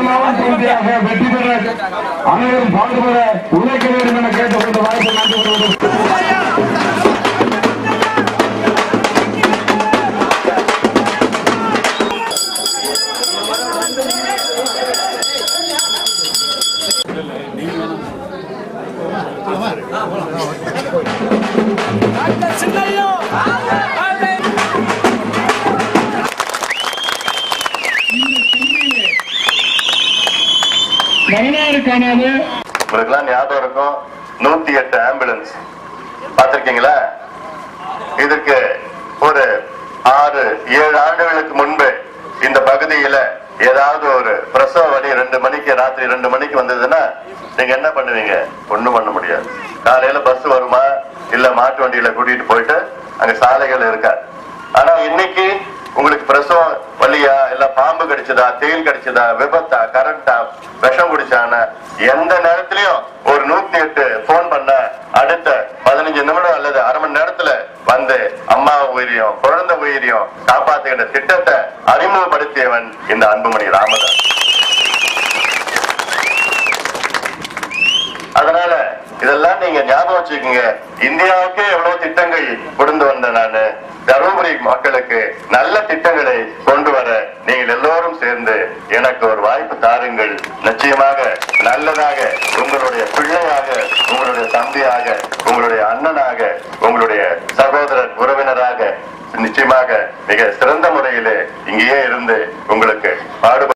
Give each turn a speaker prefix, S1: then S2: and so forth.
S1: முதலாவது தொகுதியாக வெற்றி பெற அனைவரும் பாடுபட உழைக்க வேண்டும் என கேட்டுக்கொண்டு வாய்ப்பு நன்றி கூறுகிறேன். வரலாறு காணாது
S2: உங்களுக்குலாம் ஞாபகம் இருக்கும் நூத்தி எட்டு ஆம்புலன்ஸ் பார்த்திருக்கீங்களா இதுக்கு ஒரு ஆறு ஏழு ஆண்டுகளுக்கு முன்பு இந்த பகுதியில ஏதாவது ஒரு பிரசவ வலி ரெண்டு மணிக்கு ராத்திரி ரெண்டு மணிக்கு வந்ததுன்னா நீங்க என்ன பண்ணுவீங்க ஒண்ணும் பண்ண முடியாது காலையில பஸ் வருமா இல்ல மாட்டு வண்டியில கூட்டிட்டு போயிட்டு அங்க சாலைகள் இருக்கா ஆனா இன்னைக்கு உங்களுக்கு பிரசவம் வலியா இல்ல பாம்பு கடிச்சதா தேல் கடிச்சதா விபத்தா கரண்டா விஷம் குடிச்சான எந்த நேரத்திலயும் ஒரு நூத்தி எட்டு போன் பண்ண அடுத்த பதினஞ்சு நிமிடம் அல்லது அரை மணி நேரத்துல வந்து அம்மா உயிரியும் குழந்தை உயிரியும் காப்பாத்துகின்ற திட்டத்தை அறிமுகப்படுத்தியவன் இந்த அன்புமணி ராமதாஸ் அதனால இதெல்லாம் நீங்க ஞாபகம் வச்சுக்கோங்க இந்தியாவுக்கே எவ்வளவு திட்டங்கள் கொண்டு வந்த நானு தருமபுரி மக்களுக்கு நல்ல திட்டங்களை கொண்டு வர நீங்கள் எல்லோரும் சேர்ந்து எனக்கு ஒரு வாய்ப்பு தாருங்கள் நிச்சயமாக நல்லதாக உங்களுடைய பிள்ளையாக உங்களுடைய தம்பியாக உங்களுடைய அண்ணனாக உங்களுடைய சகோதரர் உறவினராக நிச்சயமாக மிக சிறந்த முறையிலே இங்கேயே இருந்து உங்களுக்கு பாடுபட